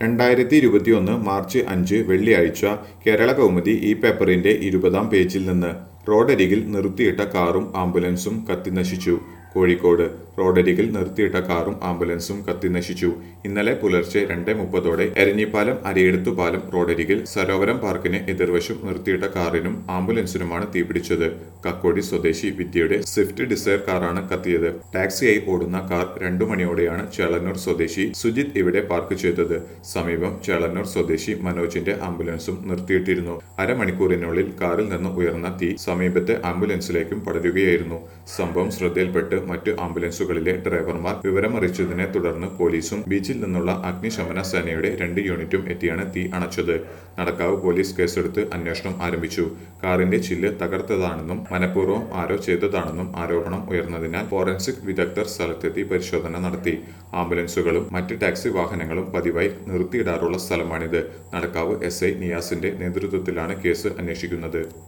രണ്ടായിരത്തി ഇരുപത്തിയൊന്ന് മാർച്ച് അഞ്ച് വെള്ളിയാഴ്ച കേരള കൗമുദി ഈ പേപ്പറിന്റെ ഇരുപതാം പേജിൽ നിന്ന് റോഡരികിൽ നിർത്തിയിട്ട കാറും ആംബുലൻസും കത്തിനശിച്ചു കോഴിക്കോട് റോഡരികിൽ നിർത്തിയിട്ട കാറും ആംബുലൻസും കത്തിനശിച്ചു ഇന്നലെ പുലർച്ചെ രണ്ടേ മുപ്പതോടെ എരഞ്ഞിപ്പാലം അരിയെടുത്തുപാലം റോഡരികിൽ സരോവരം പാർക്കിന് എതിർവശം നിർത്തിയിട്ട കാറിനും ആംബുലൻസിനുമാണ് തീപിടിച്ചത് കക്കോടി സ്വദേശി വിദ്യയുടെ സ്വിഫ്റ്റ് ഡിസയർ കാറാണ് കത്തിയത് ടാക്സിയായി ഓടുന്ന കാർ രണ്ടു മണിയോടെയാണ് ചേളന്നൂർ സ്വദേശി സുജിത് ഇവിടെ പാർക്ക് ചെയ്തത് സമീപം ചേളന്നൂർ സ്വദേശി മനോജിന്റെ ആംബുലൻസും നിർത്തിയിട്ടിരുന്നു അരമണിക്കൂറിനുള്ളിൽ കാറിൽ നിന്ന് ഉയർന്ന തീ സമീപത്തെ ആംബുലൻസിലേക്കും പടരുകയായിരുന്നു സംഭവം ശ്രദ്ധയിൽപ്പെട്ട് മറ്റ് ആംബുലൻസുകളിലെ ഡ്രൈവർമാർ വിവരമറിയിച്ചതിനെ തുടർന്ന് പോലീസും ബീച്ചിൽ നിന്നുള്ള അഗ്നിശമന സേനയുടെ രണ്ട് യൂണിറ്റും എത്തിയാണ് തീ അണച്ചത് നടക്കാവ് പോലീസ് കേസെടുത്ത് അന്വേഷണം ആരംഭിച്ചു കാറിന്റെ ചില്ല് തകർത്തതാണെന്നും മനഃപൂർവ്വം ആരോ ചെയ്തതാണെന്നും ആരോപണം ഉയർന്നതിനാൽ ഫോറൻസിക് വിദഗ്ധർ സ്ഥലത്തെത്തി പരിശോധന നടത്തി ആംബുലൻസുകളും മറ്റ് ടാക്സി വാഹനങ്ങളും പതിവായി നിർത്തിയിടാറുള്ള സ്ഥലമാണിത് നടക്കാവ് എസ് ഐ നിയാസിന്റെ നേതൃത്വത്തിലാണ് കേസ് അന്വേഷിക്കുന്നത്